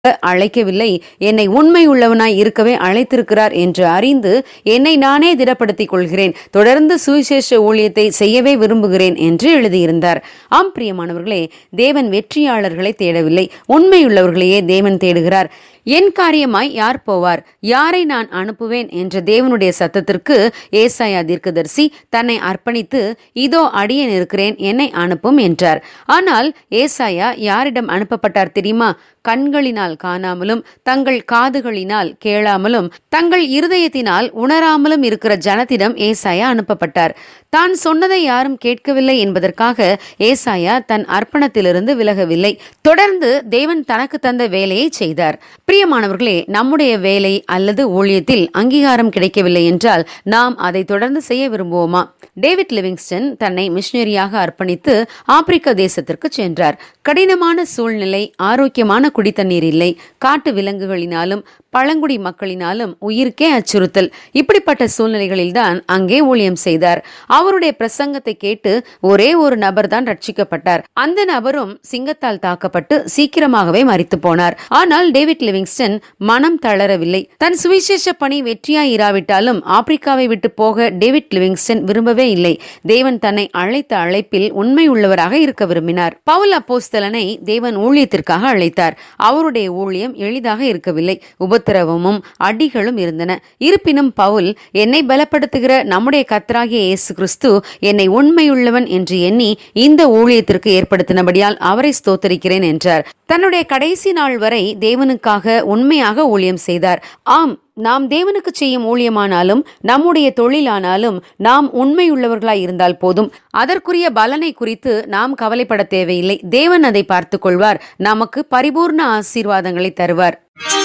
அழைக்கவில்லை என்னை உண்மை உள்ளவனாய் இருக்கவே அழைத்திருக்கிறார் என்று அறிந்து என்னை நானே திடப்படுத்திக் கொள்கிறேன் தொடர்ந்து சுவிசேஷ ஊழியத்தை செய்யவே விரும்புகிறேன் என்று எழுதியிருந்தார் ஆம் பிரியமானவர்களே தேவன் வெற்றியாளர்களை தேடவில்லை உண்மையுள்ளவர்களையே தேவன் தேடுகிறார் என் காரியமாய் யார் போவார் யாரை நான் அனுப்புவேன் என்ற தேவனுடைய சத்தத்திற்கு ஏசாயா தீர்க்கதரிசி தன்னை அர்ப்பணித்து இதோ அடியேன் இருக்கிறேன் என்னை அனுப்பும் என்றார் ஆனால் ஏசாயா யாரிடம் அனுப்பப்பட்டார் தெரியுமா கண்களினால் காணாமலும் தங்கள் காதுகளினால் கேளாமலும் தங்கள் இருதயத்தினால் உணராமலும் இருக்கிற ஜனத்திடம் ஏசாயா அனுப்பப்பட்டார் தான் சொன்னதை யாரும் கேட்கவில்லை என்பதற்காக ஏசாயா தன் அர்ப்பணத்திலிருந்து விலகவில்லை தொடர்ந்து தேவன் தனக்கு தந்த வேலையை செய்தார் பிரியமானவர்களே நம்முடைய வேலை அல்லது ஊழியத்தில் அங்கீகாரம் கிடைக்கவில்லை என்றால் நாம் அதை தொடர்ந்து செய்ய விரும்புவோமா டேவிட் லிவிங்ஸ்டன் தன்னை மிஷினரியாக அர்ப்பணித்து ஆப்பிரிக்க தேசத்திற்கு சென்றார் கடினமான சூழ்நிலை ஆரோக்கியமான குடித்தண்ணீர் இல்லை காட்டு விலங்குகளினாலும் பழங்குடி மக்களினாலும் உயிருக்கே அச்சுறுத்தல் இப்படிப்பட்ட சூழ்நிலைகளில்தான் அங்கே ஊழியம் செய்தார் அவருடைய பிரசங்கத்தை கேட்டு ஒரே ஒரு நபர் தான் ரட்சிக்கப்பட்டார் அந்த நபரும் சிங்கத்தால் தாக்கப்பட்டு சீக்கிரமாகவே மரித்து போனார் ஆனால் டேவிட் லிவிங்ஸ்டன் மனம் தளரவில்லை தன் சுவிசேஷ பணி வெற்றியாய் இராவிட்டாலும் ஆப்பிரிக்காவை விட்டு போக டேவிட் லிவிங்ஸ்டன் விரும்பவே இல்லை தேவன் தன்னை அழைத்த அழைப்பில் உண்மை உள்ளவராக இருக்க விரும்பினார் பவுல் அப்போஸ்தலனை தேவன் ஊழியத்திற்காக அழைத்தார் அவருடைய ஊழியம் எளிதாக இருக்கவில்லை உபத்திரவமும் அடிகளும் இருந்தன இருப்பினும் பவுல் என்னை பலப்படுத்துகிற நம்முடைய கத்தராகிய இயேசு கிறிஸ்து என்னை உண்மையுள்ளவன் என்று எண்ணி இந்த ஊழியத்திற்கு ஏற்படுத்தினபடியால் அவரை ஸ்தோத்தரிக்கிறேன் என்றார் தன்னுடைய கடைசி நாள் வரை தேவனுக்காக உண்மையாக ஊழியம் செய்தார் ஆம் நாம் தேவனுக்கு செய்யும் ஊழியமானாலும் நம்முடைய தொழிலானாலும் நாம் உண்மையுள்ளவர்களாய் இருந்தால் போதும் அதற்குரிய பலனை குறித்து நாம் கவலைப்பட தேவையில்லை தேவன் அதை பார்த்துக் கொள்வார் நமக்கு பரிபூர்ண ஆசீர்வாதங்களை தருவார்